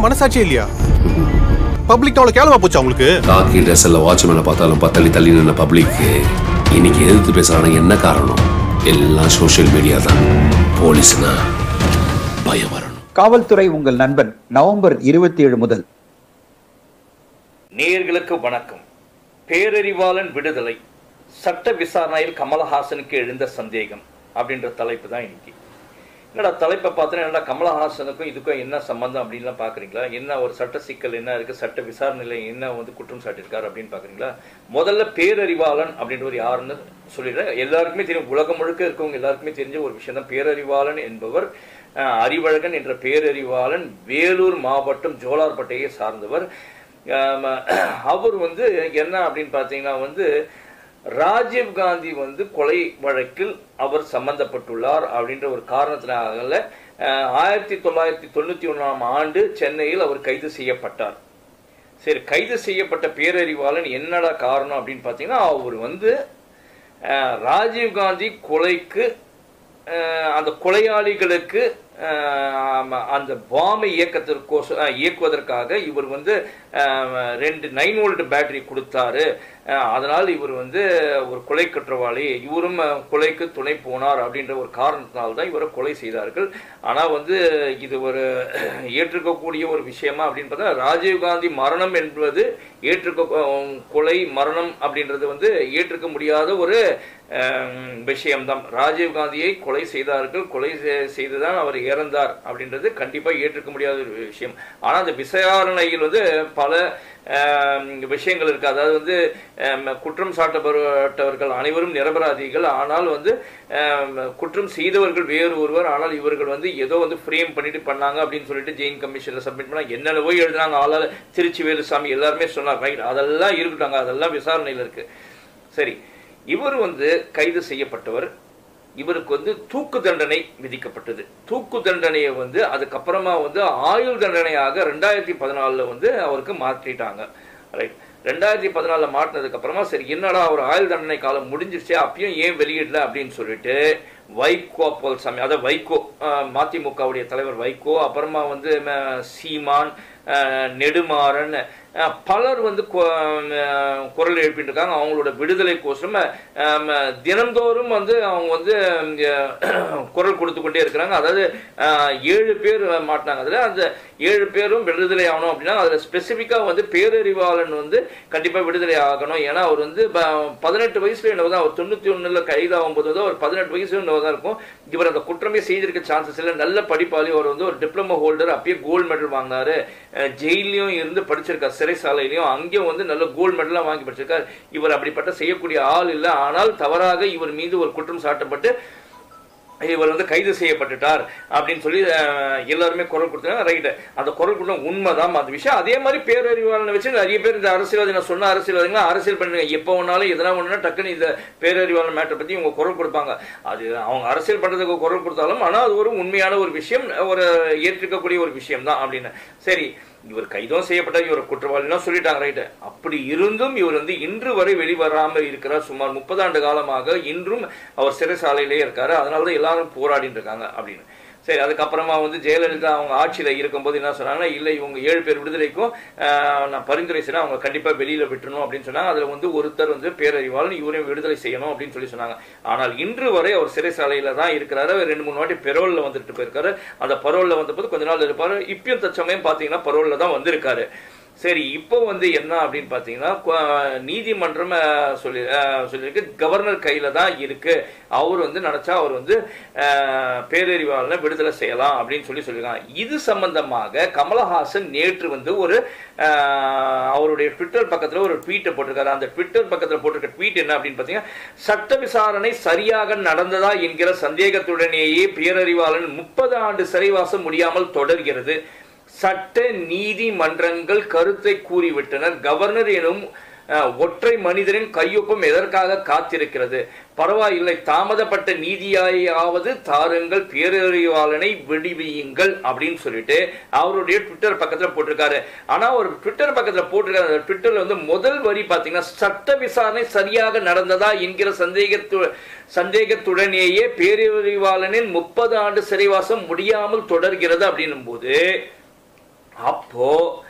உங்களுக்குலாம் மனசாட்சியே இல்லையா பப்ளிக் அவ்வளோ கேவலமா போச்சா உங்களுக்கு காக்கி ட்ரெஸ்ஸில் வாட்ச்மேனை பார்த்தாலும் பத்தள்ளி தள்ளி நின்ன பப்ளிக்கு இன்னைக்கு எதிர்த்து பேசுறாங்க என்ன காரணம் எல்லாம் சோஷியல் மீடியா தான் போலீஸ்னா பயம் வரணும் காவல்துறை உங்கள் நண்பன் நவம்பர் இருபத்தி ஏழு முதல் நேயர்களுக்கு வணக்கம் பேரறிவாளன் விடுதலை சட்ட விசாரணையில் கமலஹாசனுக்கு எழுந்த சந்தேகம் அப்படின்ற தலைப்பு தான் இன்னைக்கு என்னடா தலைப்பை பார்த்தா என்னடா கமலஹாசனுக்கும் இதுக்கும் என்ன சம்பந்தம் அப்படின்லாம் பார்க்குறீங்களா என்ன ஒரு சட்ட சிக்கல் என்ன இருக்குது சட்ட விசாரணையில் என்ன வந்து குற்றம் சாட்டியிருக்காரு அப்படின்னு பார்க்குறீங்களா முதல்ல பேரறிவாளன் அப்படின்றவர் யாருன்னு சொல்லிடுறேன் எல்லாருக்குமே தெரியும் உலகம் முழுக்க இருக்கவங்க எல்லாருக்குமே தெரிஞ்ச ஒரு விஷயம் தான் பேரறிவாளன் என்பவர் அஹ், அறிவழகன் என்ற பேரறிவாளன் வேலூர் மாவட்டம் ஜோலார்பட்டையை சார்ந்தவர் ஆம், அவர் வந்து என்ன அப்படின்னு பார்த்தீங்கன்னா வந்து ராஜீவ் காந்தி வந்து கொலை வழக்கில் அவர் சம்பந்தப்பட்டுள்ளார் அப்படின்ற ஒரு காரணத்தினால அஹ், ஆயிரத்தி தொள்ளாயிரத்தி தொண்ணூத்தி ஒன்றாம் ஆண்டு சென்னையில் அவர் கைது செய்யப்பட்டார் சரி கைது செய்யப்பட்ட பேரறிவாளன் என்னடா காரணம் அப்படின்னு பார்த்தீங்கன்னா அவர் வந்து அஹ், ராஜீவ் காந்தி கொலைக்கு அஹ், அந்த கொலையாளிகளுக்கு அஹ், ஆமா, அந்த பாம்பை இயக்கத்திற்கோச அஹ், இயக்குவதற்காக இவர் வந்து அஹ், ரெண்டு நைன் வோல்ட் பேட்டரி கொடுத்தாரு அஹ், அதனால் இவர் வந்து ஒரு கொலை குற்றவாளி இவரும் அஹ், கொலைக்கு துணை போனார் அப்படின்ற ஒரு காரணத்தினால்தான் தான் இவரை கொலை செய்தார்கள் ஆனால் வந்து இது ஒரு ஏற்றுக்கக்கூடிய ஒரு விஷயமா அப்படின்னு பார்த்தா ராஜீவ்காந்தி மரணம் என்பது ஏற்றுக்க அஹ், கொலை மரணம் அப்படின்றது வந்து ஏற்றுக்க முடியாத ஒரு அஹ், விஷயம்தான் ராஜீவ்காந்தியை கொலை செய்தார்கள் கொலை செ- செய்துதான் அவர் இறந்தார் அப்படின்றது கண்டிப்பாக ஏற்றுக்க முடியாத ஒரு விஷயம் ஆனால் அந்த விசாரணையில் வந்து பல அஹ், விஷயங்கள் இருக்கு அதாவது வந்து அஹ், குற்றம் சாட்டப்பட்டவர்கள் அனைவரும் நிரபராதிகள் ஆனால் வந்து அஹ், குற்றம் செய்தவர்கள் வேறு ஒருவர் ஆனால் இவர்கள் வந்து ஏதோ வந்து ஃப்ரேம் பண்ணிட்டு பண்ணாங்க அப்படின்னு சொல்லிட்டு ஜெயின் கமிஷன்ல சப்மிட் பண்ணா என்னென்னவோ எழுதுனாங்க ஆளால திருச்சி வேலுசாமி எல்லாருமே சொன்னார் ரைட் அதெல்லாம் இருக்கட்டாங்க அதெல்லாம் விசாரணையில் இருக்கு சரி இவர் வந்து கைது செய்யப்பட்டவர் இவருக்கு வந்து தூக்கு தண்டனை விதிக்கப்பட்டது தூக்கு தண்டனையை வந்து அதுக்கப்புறமா வந்து ஆயுள் தண்டனையாக ரெண்டாயிரத்தி பதினாலில் வந்து அவருக்கு மாற்றிட்டாங்க ரைட் ரெண்டாயிரத்தி பதினாலில் மாட்டினதுக்கு அப்புறமா சரி என்னடா ஒரு ஆயுள் தண்டனை காலம் முடிஞ்சிருச்சே அப்பயும் ஏன் வெளியிடல அப்படின்னு சொல்லிட்டு வைகோ சாமி அதாவது வைகோ அஹ், மதிமுகவுடைய தலைவர் வைகோ அப்புறமா வந்து ம, சீமான் அஹ், நெடுமாறன் அஹ், பலர் வந்து கொ- அஹ், குரல் எழுப்பிட்டு இருக்காங்க அவங்களோட விடுதலைக்கோசரம் அஹ், தினந்தோறும் வந்து அவங்க வந்து அஹ், குரல் கொடுத்து கொண்டே இருக்கிறாங்க அதாவது அஹ், ஏழு பேர் மாட்டினாங்க அதில் அந்த ஏழு பேரும் விடுதலை ஆகணும் அப்படின்னா அதில் ஸ்பெசிஃபிக்காக வந்து பேரறிவாளன் வந்து கண்டிப்பாக விடுதலை ஆகணும் ஏன்னா அவர் வந்து ப- பதினெட்டு வயசுல என்னவோ தான் அவர் தொண்ணூற்றி ஒன்றில் கைதாகும் போது தான் அவர் பதினெட்டு வயசு என்னவோ தான் இருக்கும் இவர் அந்த குற்றமே செய்திருக்க சான்சஸ் இல்லை நல்ல படிப்பாளி அவர் வந்து ஒரு டிப்ளமோ ஹோல்டர் அப்பயே கோல்டு மெடல் வாங்கினாரு அஹ் ஜெயிலையும் இருந்து படிச்சிருக்கார் சிறைசாலையிலையும் அங்கேயும் வந்து நல்ல கோல்டு மெடலாம் வாங்கி படிச்சிருக்கார் இவர் அப்படிப்பட்ட செய்யக்கூடிய ஆள் இல்லை ஆனால் தவறாக இவர் மீது ஒரு குற்றம் சாட்டப்பட்டு இவர் வந்து கைது செய்யப்பட்டுட்டார் அப்படின்னு சொல்லி அஹ், எல்லாருமே குரல் கொடுத்தாங்க ரைட்டு அந்த குரல் கொடுத்த உண்மைதான் அந்த விஷயம் அதே மாதிரி பேரறிவாளனை வச்சு நிறைய பேர் இந்த அரசியல்வாதி நான் சொன்ன அரசியல்வாதிகள் அரசியல் பண்ணுங்க எப்போ வேணாலும் எதனா ஒண்ணுனா டக்குன்னு இந்த பேரறிவாளன் மேட்டை பத்தி இவங்க குரல் கொடுப்பாங்க அது அவங்க அரசியல் பண்றதுக்கு குரல் கொடுத்தாலும் ஆனால் அது ஒரு உண்மையான ஒரு விஷயம் ஒரு ஏற்றுக்கக்கூடிய ஒரு விஷயம் தான் அப்படின்னு சரி இவர் கைதும் செய்யப்பட்டார் இவர் குற்றவாளிலாம் சொல்லிட்டாங்க ரைட்டு அப்படி இருந்தும் இவர் வந்து இன்று வரை வெளிவராமல் இருக்கிறார் சுமார் முப்பது ஆண்டு காலமாக இன்றும் அவர் சிறைசாலையிலே இருக்காரு அதனால தான் எல்லாரும் போராடிட்டு இருக்காங்க அப்படின்னு சரி அதுக்கப்புறமா வந்து ஜெயலலிதா அவங்க ஆட்சியில் இருக்கும்போது என்ன சொன்னாங்கன்னா இல்லை இவங்க ஏழு பேர் விடுதலைக்கும் ஆஹ், நான் பரிந்துரை செய்யணும் அவங்க கண்டிப்பாக வெளியில் விட்டுறணும் அப்படின்னு சொன்னாங்க அதில் வந்து ஒருத்தர் வந்து பேரறிவாளன் இவரையும் விடுதலை செய்யணும் அப்படின்னு சொல்லி சொன்னாங்க ஆனால் இன்று வரை அவர் சிறைசாலையில் தான் இருக்கிறாரு அவர் ரெண்டு மூணு வாட்டி பெரோலில் வந்துட்டு போயிருக்காரு அந்த பரோலில் வந்தபோது கொஞ்ச நாள் இருப்பார் இப்பயும் தற்சமயம் பார்த்தீங்கன்னா பரோலில் தான் வந்திருக்காரு சரி இப்போ வந்து என்ன அப்படின்னு பார்த்தீங்கன்னா கொ- நீதிமன்றம் அஹ், சொல்லி அஹ், சொல்லியிருக்கு கவர்னர் கையில தான் இருக்கு அவர் வந்து நினைச்சா அவர் வந்து அஹ், பேரறிவாளனை விடுதலை செய்யலாம் அப்படின்னு சொல்லி சொல்லியிருக்காங்க இது சம்பந்தமாக கமலஹாசன் நேற்று வந்து ஒரு அஹ், அவருடைய ட்விட்டர் பக்கத்தில் ஒரு ட்வீட்டை போட்டிருக்காரு அந்த ட்விட்டர் பக்கத்தில் போட்டிருக்க ட்வீட் என்ன அப்படின்னு பார்த்தீங்கன்னா சட்ட விசாரணை சரியாக நடந்ததா என்கிற சந்தேகத்துடனேயே பேரறிவாளன் முப்பது ஆண்டு சிறைவாசம் முடியாமல் தொடர்கிறது சட்ட நீதிமன்றங்கள் கருத்தை கூறிவிட்டனர் கவர்னர் எனும் அஹ், ஒற்றை மனிதரின் கையொப்பம் எதற்காக காத்திருக்கிறது பரவாயில்லை தாமதப்பட்ட நீதியாயாவது தாருங்கள் பேரறிவாளனை விடுவியுங்கள் அப்படின்னு சொல்லிட்டு அவருடைய ட்விட்டர் பக்கத்துல போட்டிருக்காரு ஆனா ஒரு ட்விட்டர் பக்கத்துல போட்டிருக்காரு அந்த ட்விட்டர்ல வந்து முதல் வரி பாத்தீங்கன்னா சட்ட விசாரணை சரியாக நடந்ததா என்கிற சந்தேகத்து சந்தேகத்துடனேயே பேரறிவாளனின் முப்பது ஆண்டு சிறைவாசம் முடியாமல் தொடர்கிறது அப்படின்னும் போது அப்போ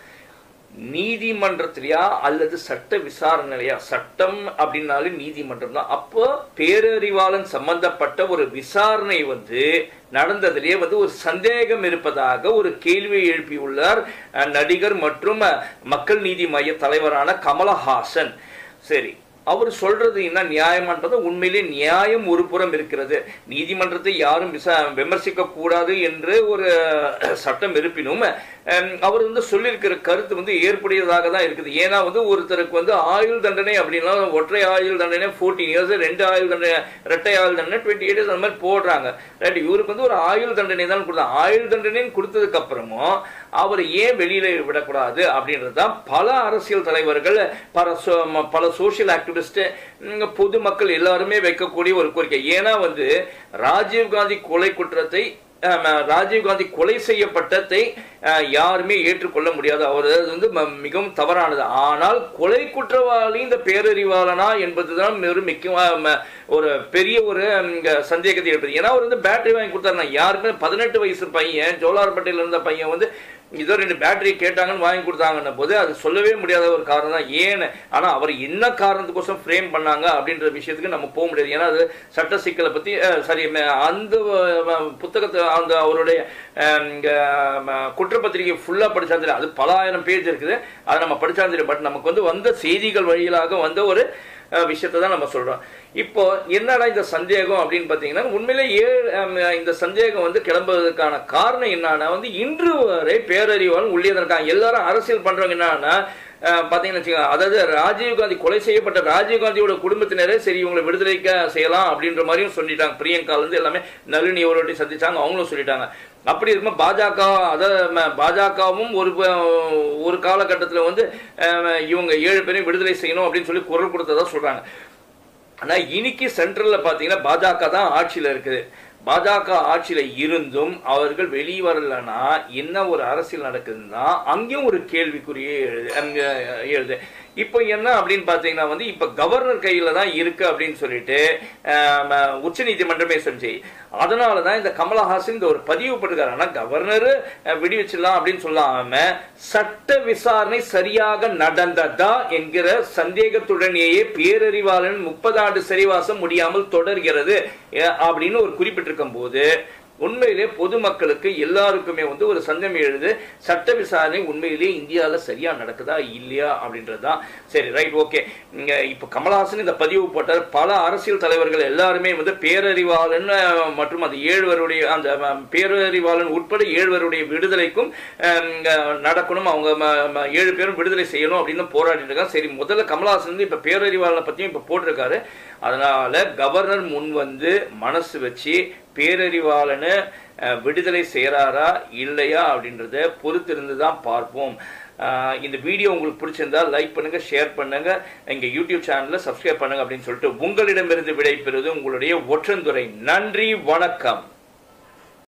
நீதிமன்றத்திலயா அல்லது சட்ட விசாரணையா சட்டம் அப்படின்னாலே நீதிமன்றம் தான் அப்போ பேரறிவாளன் சம்பந்தப்பட்ட ஒரு விசாரணை வந்து நடந்ததிலே வந்து ஒரு சந்தேகம் இருப்பதாக ஒரு கேள்வியை எழுப்பியுள்ளார் அஹ், நடிகர் மற்றும் அஹ், மக்கள் நீதி மைய தலைவரான கமலஹாசன் சரி அவர் சொல்றது என்ன நியாயமான்றது உண்மையிலே நியாயம் ஒரு புறம் இருக்கிறது நீதிமன்றத்தை யாரும் விசா விமர்சிக்க கூடாது என்று ஒரு அஹ், சட்டம் இருப்பினும் அஹ், அவர் வந்து சொல்லியிருக்கிற கருத்து வந்து ஏற்புடையதாக தான் இருக்குது ஏன்னா வந்து ஒருத்தருக்கு வந்து ஆயுள் தண்டனை அப்படின்னா ஒற்றை ஆயுள் தண்டனை ஃபோர்டீன் இயர்ஸ் ரெண்டு ஆயுள் தண்டனை ரெட்டை ஆயுள் தண்டனை டுவெண்ட்டி இயர்ஸ் அந்த மாதிரி போடுறாங்க ரைட் இவருக்கு வந்து ஒரு ஆயுள் தண்டனை தான் கொடுத்தாங்க ஆயுள் தண்டனைன்னு கொடுத்ததுக்கு அப்புறமும் அவர் ஏன் வெளியில விடக்கூடாது அப்படின்றது தான் பல அரசியல் தலைவர்கள் பல சோ- ம- பல சோஷியல் ஆக்டிவிஸ்ட் பொதுமக்கள் எல்லாருமே வைக்கக்கூடிய ஒரு கோரிக்கை ஏன்னா வந்து ராஜீவ்காந்தி கொலை குற்றத்தை ஆம், ராஜீவ்காந்தி கொலை செய்யப்பட்டதை அஹ், யாருமே ஏற்றுக்கொள்ள முடியாது அவர் அது வந்து ம- மிகவும் தவறானது ஆனால் கொலை குற்றவாளி இந்த பேரறிவாளனா என்பதுதான் ஒரு மிக்க ம- ஒரு பெரிய ஒரு ம், இங்க சந்தேகத்தை எழுப்புது ஏன்னா அவர் வந்து பேட்டரி வாங்கி கொடுத்தாருன்னா யாருமே பதினெட்டு வயசு பையன் ஜோலார்பேட்டையில இருந்த பையன் வந்து இதோ ரெண்டு பேட்டரி கேட்டாங்கன்னு வாங்கி கொடுத்தாங்கன்ன போது அது சொல்லவே முடியாத ஒரு காரணம் தான் ஏன்னு ஆனா அவர் என்ன காரணத்துக்கோசம் ஃப்ரேம் பண்ணாங்க அப்படின்ற விஷயத்துக்கு நம்ம போக முடியாது ஏன்னா அது சட்ட சிக்கலை பத்தி அஹ், சரி ம- அந்த அஹ், புத்தகத்தை அந்த அவருடைய அஹ், இங்க, ம, குற்றப்பத்திரிகை ஃபுல்லா படிச்சா தெரியும் அது பல ஆயிரம் பேஜ் இருக்குது அதை நம்ம படிச்சா தெரியும் பட் நமக்கு வந்து வந்த செய்திகள் வழியிலாக வந்த ஒரு அஹ், விஷயத்தை தான் நம்ம சொல்றோம் இப்போ என்னடா இந்த சந்தேகம் அப்படின்னு பார்த்தீங்கன்னா உண்மையிலே ஏ அம், இந்த சந்தேகம் வந்து கிளம்புவதற்கான காரணம் என்னன்னா வந்து இன்று வரை பேரறிவாளன் உள்ளே தான் இருக்காங்க எல்லாரும் அரசியல் பண்றவங்க என்னன்னா அஹ், பார்த்தீங்கன்னு வச்சுக்கோங்க அதாவது ராஜீவ்காந்தி கொலை செய்யப்பட்ட ராஜீவ்காந்தியோட குடும்பத்தினரே சரி இவங்களை விடுதலைக்க செய்யலாம் அப்படின்ற மாதிரியும் சொல்லிட்டாங்க பிரியங்கால இருந்து எல்லாமே நளினி அவரோட சந்திச்சாங்க அவங்களும் சொல்லிட்டாங்க அப்படி இருக்கும்போது பாஜக அத ம- பாஜகவும் ஒரு ப- ஒரு காலகட்டத்தில் வந்து அஹ், இவங்க ஏழு பேரையும் விடுதலை செய்யணும் அப்படின்னு சொல்லி குரல் கொடுத்ததா சொல்றாங்க ஆனா இன்னைக்கு சென்ட்ரல்ல பாத்தீங்கன்னா பாஜக தான் ஆட்சியில இருக்குது பாஜக ஆட்சியில இருந்தும் அவர்கள் வெளியே வரலன்னா என்ன ஒரு அரசியல் நடக்குதுன்னா அங்கேயும் ஒரு கேள்விக்குறியே எழுது அங்க எழுது இப்போ என்ன அப்படின்னு பாத்தீங்கன்னா வந்து இப்ப கவர்னர் கையில தான் இருக்கு அப்படின்னு சொல்லிட்டு உச்ச நீதிமன்றமே சொல்லிச்சு அதனால தான் இந்த கமலஹாசன் இந்த ஒரு பதிவு போட்டிருக்காரு ஆனா கவர்னர் விடுவிச்சிடலாம் அப்படின்னு சொல்லாம சட்ட விசாரணை சரியாக நடந்ததா என்கிற சந்தேகத்துடனேயே பேரறிவாளன் முப்பது ஆண்டு சிறைவாசம் முடியாமல் தொடர்கிறது அஹ் அப்படின்னு ஒரு குறிப்பிட்டிருக்கும் போது உண்மையிலே பொதுமக்களுக்கு எல்லாருக்குமே வந்து ஒரு சந்தேகம் எழுது சட்ட விசாரணை உண்மையிலே இந்தியாவில் சரியா நடக்குதா இல்லையா அப்படின்றது தான் சரி ரைட் ஓகே இங்க இப்போ கமலஹாசன் இந்த பதிவு போட்டார் பல அரசியல் தலைவர்கள் எல்லாருமே வந்து பேரறிவாளன் அஹ், மற்றும் அந்த ஏழுவருடைய அந்த அஹ், பேரறிவாளன் உட்பட ஏழுவருடைய விடுதலைக்கும் அஹ், இங்க நடக்கணும் அவங்க ம- ம- ஏழு பேரும் விடுதலை செய்யணும் அப்படின்னு போராடிட்டு இருக்காங்க சரி முதல்ல கமலஹாசன் வந்து இப்ப பேரறிவாளனை பத்தியும் இப்ப போட்டிருக்காரு அதனால கவர்னர் முன் வந்து மனசு வச்சு பேரறிவாளனை அஹ், விடுதலை செய்யறாரா இல்லையா அப்படின்றத பொறுத்திருந்து தான் பார்ப்போம் அஹ், இந்த வீடியோ உங்களுக்கு பிடிச்சிருந்தா லைக் பண்ணுங்க ஷேர் பண்ணுங்க எங்க யூடியூப் சேனல்ல சப்ஸ்கிரைப் பண்ணுங்க அப்படின்னு சொல்லிட்டு உங்களிடமிருந்து விடைபெறுவது உங்களுடைய ஒற்றந்துரை நன்றி வணக்கம்